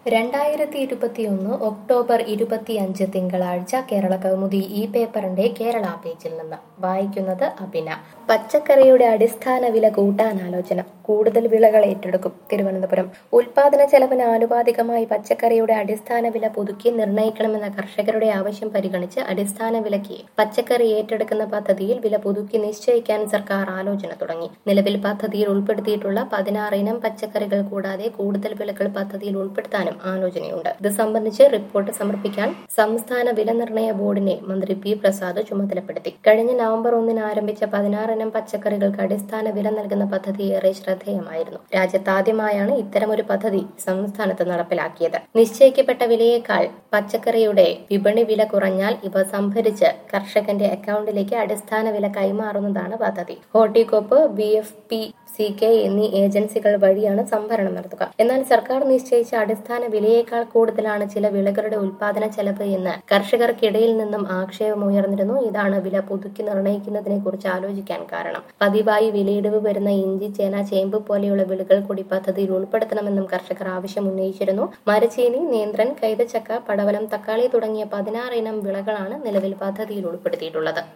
രണ്ടായിരത്തി ഇരുപത്തിയൊന്ന് ഒക്ടോബർ ഇരുപത്തിയഞ്ച് തിങ്കളാഴ്ച കേരള കൗമുദി ഈ പേപ്പറിന്റെ കേരള പേജിൽ നിന്ന് വായിക്കുന്നത് അഭിന പച്ചക്കറിയുടെ അടിസ്ഥാന വില കൂട്ടാൻ ആലോചന കൂടുതൽ വിളകൾ ഏറ്റെടുക്കും തിരുവനന്തപുരം ഉൽപാദന ചെലവിന് ആനുപാതികമായി പച്ചക്കറിയുടെ അടിസ്ഥാന വില പുതുക്കി നിർണ്ണയിക്കണമെന്ന കർഷകരുടെ ആവശ്യം പരിഗണിച്ച് അടിസ്ഥാന വിലയ്ക്ക് പച്ചക്കറി ഏറ്റെടുക്കുന്ന പദ്ധതിയിൽ വില പുതുക്കി നിശ്ചയിക്കാൻ സർക്കാർ ആലോചന തുടങ്ങി നിലവിൽ പദ്ധതിയിൽ ഉൾപ്പെടുത്തിയിട്ടുള്ള പതിനാറ് ഇനം പച്ചക്കറികൾ കൂടാതെ കൂടുതൽ വിലകൾ പദ്ധതിയിൽ ഉൾപ്പെടുത്താനും ആലോചനയുണ്ട് ഇത് സംബന്ധിച്ച് റിപ്പോർട്ട് സമർപ്പിക്കാൻ സംസ്ഥാന വില നിർണയ ബോർഡിനെ മന്ത്രി പി പ്രസാദ് ചുമതലപ്പെടുത്തി കഴിഞ്ഞ നവംബർ ഒന്നിന് ആരംഭിച്ച പതിനാറിനം പച്ചക്കറികൾക്ക് അടിസ്ഥാന വില നൽകുന്ന പദ്ധതി ഏറെ ശ്രദ്ധേയമായിരുന്നു രാജ്യത്താദ്യമായാണ് ഇത്തരമൊരു പദ്ധതി സംസ്ഥാനത്ത് നടപ്പിലാക്കിയത് നിശ്ചയിക്കപ്പെട്ട വിലയേക്കാൾ പച്ചക്കറിയുടെ വിപണി വില കുറഞ്ഞാൽ ഇവ സംഭരിച്ച് കർഷകന്റെ അക്കൗണ്ടിലേക്ക് അടിസ്ഥാന വില കൈമാറുന്നതാണ് പദ്ധതി Horticorp B F P C K എന്നീ ഏജൻസികൾ വഴിയാണ് സംഭരണം നടത്തുക എന്നാൽ സർക്കാർ നിശ്ചയിച്ച അടിസ്ഥാന വിലയേക്കാൾ കൂടുതലാണ് ചില വിളകളുടെ ഉൽപാദന ചെലവ് എന്ന് കർഷകർക്കിടയിൽ നിന്നും ആക്ഷേപമുയർന്നിരുന്നു ഇതാണ് വില പുതുക്കി നിർണ്ണയിക്കുന്നതിനെ കുറിച്ച് ആലോചിക്കാൻ കാരണം പതിവായി വിലയിടിവ് വരുന്ന ഇഞ്ചി ചേന ചേമ്പ് പോലെയുള്ള വിളകൾ കൂടി പദ്ധതിയിൽ ഉൾപ്പെടുത്തണമെന്നും കർഷകർ ആവശ്യം ഉന്നയിച്ചിരുന്നു മരച്ചീനി നേന്ത്രൻ കൈതച്ചക്ക പടവലം തക്കാളി തുടങ്ങിയ പതിനാറ് ഇനം വിളകളാണ് നിലവിൽ പദ്ധതിയിൽ ഉൾപ്പെടുത്തിയിട്ടുള്ളത്